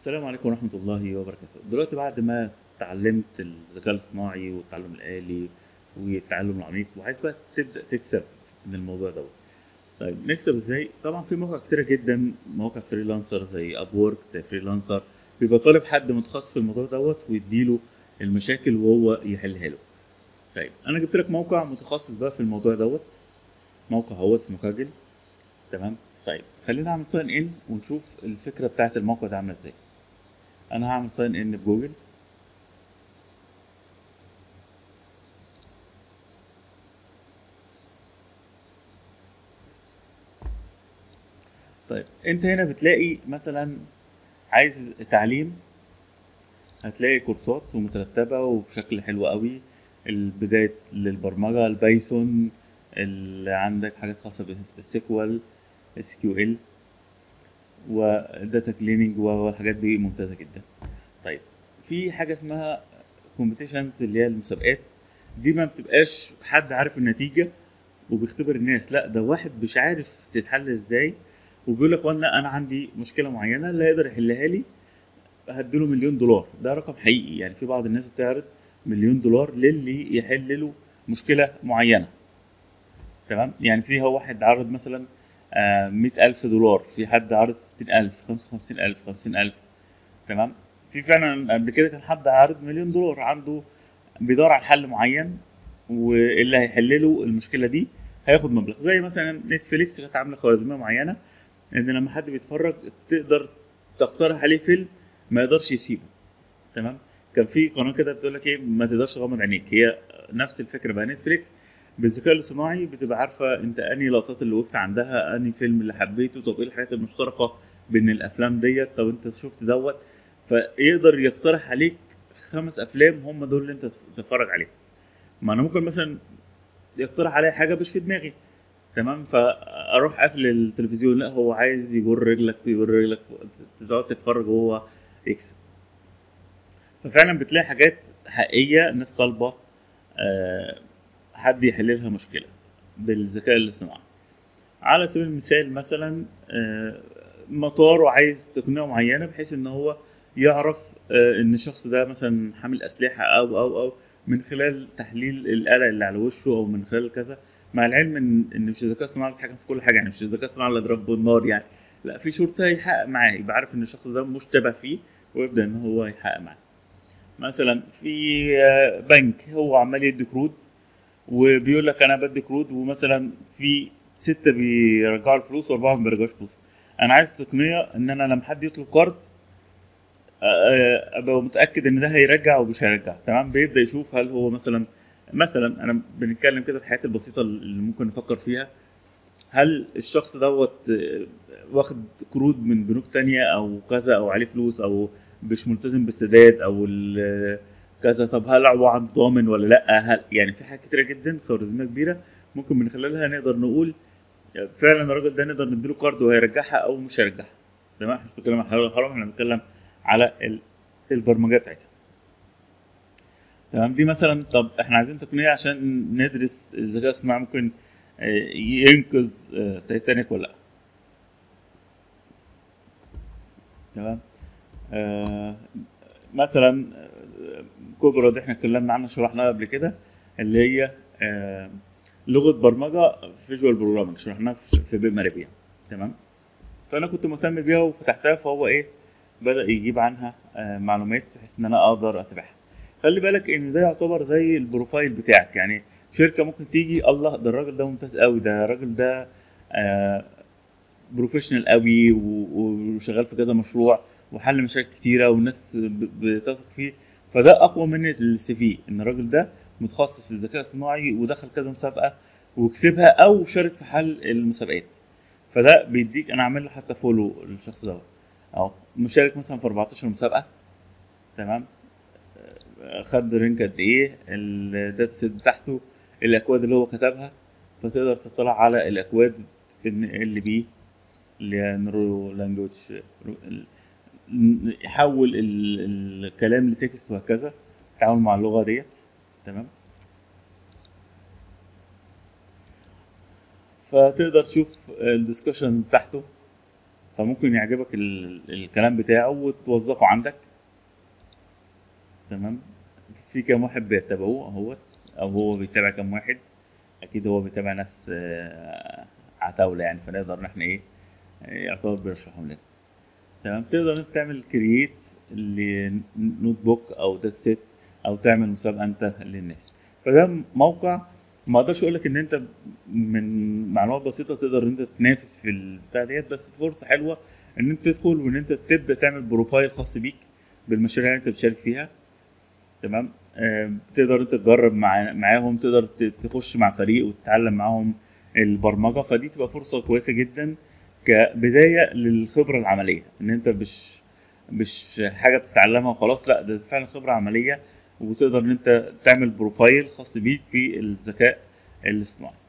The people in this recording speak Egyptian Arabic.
السلام عليكم ورحمة الله وبركاته دلوقتي بعد ما اتعلمت الذكاء الاصطناعي والتعلم الآلي والتعلم العميق وعايز بقى تبدأ تكسب من الموضوع دوت طيب نكسب ازاي؟ طبعا في مواقع كتيرة جدا مواقع فريلانسر زي اب وورك زي فريلانسر بيبقى طالب حد متخصص في الموضوع دوت ويديله المشاكل وهو يحلها له طيب انا جبت لك موقع متخصص بقى في الموضوع دوت موقع هو اسمه كاجل تمام طيب خلينا نعمل ساين ان ونشوف الفكره بتاعت الموقع ده عامله ازاي انا هعمل ساين ان بجوجل طيب انت هنا بتلاقي مثلا عايز تعليم هتلاقي كورسات ومترتبة وبشكل حلو قوي البداية للبرمجة البايثون اللي عندك حاجات خاصة بالسيكوال اس كيو ال وداتا كليننج والحاجات دي ممتازة جدا طيب في حاجة اسمها كومبيتيشنز اللي هي المسابقات دي ما بتبقاش حد عارف النتيجة وبيختبر الناس لا ده واحد مش عارف تتحل ازاي وبيقول لك وانا انا عندي مشكله معينه اللي هيقدر يحلها لي هديله مليون دولار ده رقم حقيقي يعني في بعض الناس بتعرض مليون دولار للي يحل له مشكله معينه تمام يعني في هو واحد عرض مثلا مئة ألف دولار في حد عرض ستين ألف خمسة وخمسين ألف خمسين ألف تمام في فعلا قبل كده كان حد عارض مليون دولار عنده بيدور على حل معين واللي هيحل له المشكله دي هياخد مبلغ زي مثلا نتفليكس كانت عامله خوارزميه معينه ان لما حد بيتفرج تقدر تقترح عليه فيلم ما يقدرش يسيبه تمام كان في قناه كده بتقول لك ايه ما تقدرش تغمض عينيك هي نفس الفكره بقى نتفليكس بالذكاء الاصطناعي بتبقى عارفه انت انهي لقطات اللي وقفت عندها انهي فيلم اللي حبيته طب ايه الحاجات المشتركه بين الافلام ديت طب انت شفت دوت فيقدر يقترح عليك خمس افلام هم دول اللي انت تتفرج عليهم ما انا ممكن مثلا يقترح عليا حاجه مش في دماغي تمام فاروح قافل التلفزيون لا هو عايز يجر رجلك يجر رجلك تقعد تتفرج وهو يكسب ففعلا بتلاقي حاجات حقيقيه الناس طالبه أه حد يحل لها مشكله بالذكاء الاصطناعي على سبيل المثال مثلا أه مطار وعايز تقنيه معينه بحيث ان هو يعرف أه ان الشخص ده مثلا حامل اسلحه او او او من خلال تحليل الآلة اللي على وشه او من خلال كذا مع العلم ان ان مش الذكاء الصناعي بيتحكم في كل حاجه يعني مش الذكاء الصناعي اللي يضرب بالنار يعني لا في شرطه يحقق معاه يبقى عارف ان الشخص ده مشتبه فيه ويبدا ان هو يحقق معاه مثلا في بنك هو عمال يدي كرود وبيقول لك انا بدي كرود ومثلا في ستة بيرجعوا الفلوس واربعة ما بيرجعوش فلوس انا عايز تقنية ان انا لما حد يطلب كارد ابقى متاكد ان ده هيرجع ومش هيرجع تمام بيبدا يشوف هل هو مثلا مثلا انا بنتكلم كده في الحاجات البسيطه اللي ممكن نفكر فيها هل الشخص دوت واخد قروض من بنوك تانية او كذا او عليه فلوس او مش ملتزم بالسداد او كذا طب هل هو عنده ضامن ولا لا هل يعني في حاجات كتيره جدا خوارزميه كبيره ممكن من خلالها نقدر نقول فعلا الراجل ده نقدر نديله كارد وهيرجعها او مش هيرجعها تمام احنا مش بنتكلم على حلال حرام احنا بنتكلم على البرمجه بتاعتها تمام دي مثلا طب احنا عايزين تقنيه عشان ندرس الذكاء الصناعي ممكن ينقذ تايتانيك ولا لا تمام آه مثلا كوبرا دي احنا اتكلمنا عنها شرحناها قبل كده اللي هي آه لغه برمجه فيجوال بروجرامنج شرحناها في بيم اريبيا تمام فانا كنت مهتم بيها وفتحتها فهو ايه بدا يجيب عنها آه معلومات بحيث ان انا اقدر اتابعها خلي بالك ان ده يعتبر زي البروفايل بتاعك يعني شركه ممكن تيجي الله ده الراجل ده ممتاز قوي ده الراجل ده آه بروفيشنال قوي وشغال في كذا مشروع وحل مشاكل كتيره والناس بتثق فيه فده اقوى من السي في ان الراجل ده متخصص في الذكاء الصناعي ودخل كذا مسابقه وكسبها او شارك في حل المسابقات فده بيديك انا عامل له حتى فولو للشخص دوت اهو مشارك مثلا في 14 مسابقه تمام خد رينك قد ايه الداتا سيت بتاعته الاكواد اللي هو كتبها فتقدر تطلع على الاكواد ان ال بي اللي هي نورو لانجوج يحول الكلام لتكست وهكذا التعامل مع اللغه ديت تمام فتقدر تشوف الدسكشن بتاعته فممكن يعجبك ال... الكلام بتاعه وتوظفه عندك تمام في كام واحد بيتابعوه اهوت او هو بيتابع كام واحد اكيد هو بيتابع ناس آه، عتاولة يعني فنقدر ان احنا ايه يعتبر بيرشحهم لنا تمام تقدر انت تعمل كرييت لنوت بوك او داتا سيت او تعمل مسابقه انت للناس فده موقع ما اقدرش اقول لك ان انت من معلومات بسيطه تقدر ان انت تنافس في البتاع ديت بس فرصه حلوه ان انت تدخل وان انت تبدا تعمل بروفايل خاص بيك بالمشاريع اللي انت بتشارك فيها تمام آه، تقدر انت تجرب مع معاهم تقدر ت- تخش مع فريق وتتعلم معاهم البرمجه فدي تبقى فرصه كويسه جدا كبدايه للخبره العمليه ان انت مش مش حاجه بتتعلمها وخلاص لا ده فعلا خبره عمليه وتقدر ان انت تعمل بروفايل خاص بيك في الذكاء الاصطناعي